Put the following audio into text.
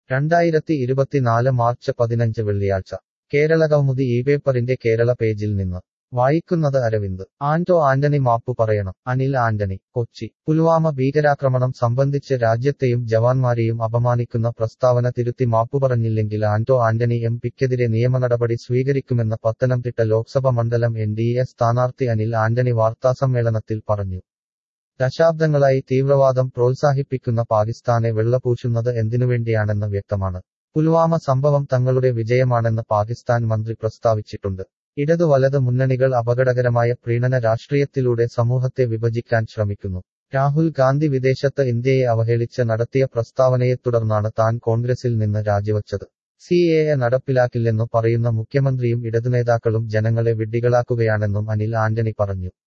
രണ്ടായിരത്തി ഇരുപത്തിനാല് മാർച്ച് പതിനഞ്ച് വെള്ളിയാഴ്ച കേരള കൗമുദി ഈ പേപ്പറിന്റെ കേരള പേജിൽ നിന്ന് വായിക്കുന്നത് അരവിന്ദ് ആന്റോ ആന്റണി മാപ്പു പറയണം അനിൽ ആന്റണി കൊച്ചി പുൽവാമ ഭീകരാക്രമണം സംബന്ധിച്ച് രാജ്യത്തെയും ജവാന്മാരെയും അപമാനിക്കുന്ന പ്രസ്താവന തിരുത്തി മാപ്പു പറഞ്ഞില്ലെങ്കിൽ ആന്റോ ആന്റണി എം പിക്കെതിരെ നിയമനടപടി സ്വീകരിക്കുമെന്ന് പത്തനംതിട്ട ലോക്സഭ മണ്ഡലം എൻ ഡി എ സ്ഥാനാർത്ഥി അനിൽ ആന്റണി വാർത്താസമ്മേളനത്തിൽ പറഞ്ഞു ദശാബ്ദങ്ങളായി തീവ്രവാദം പ്രോത്സാഹിപ്പിക്കുന്ന പാകിസ്ഥാനെ വെള്ളപൂശുന്നത് എന്തിനുവേണ്ടിയാണെന്ന് വ്യക്തമാണ് പുൽവാമ സംഭവം തങ്ങളുടെ വിജയമാണെന്ന് പാകിസ്ഥാൻ മന്ത്രി പ്രസ്താവിച്ചിട്ടുണ്ട് ഇടതു വലത് മുന്നണികൾ അപകടകരമായ പ്രീണന രാഷ്ട്രീയത്തിലൂടെ സമൂഹത്തെ വിഭജിക്കാൻ ശ്രമിക്കുന്നു രാഹുൽ ഗാന്ധി വിദേശത്ത് ഇന്ത്യയെ അവഹേളിച്ച് നടത്തിയ പ്രസ്താവനയെ തുടർന്നാണ് താൻ കോൺഗ്രസിൽ നിന്ന് രാജിവച്ചത് സി എ എ നടപ്പിലാക്കില്ലെന്നു പറയുന്ന മുഖ്യമന്ത്രിയും ഇടതുനേതാക്കളും ജനങ്ങളെ വിഡ്ഢികളാക്കുകയാണെന്നും അനിൽ ആന്റണി പറഞ്ഞു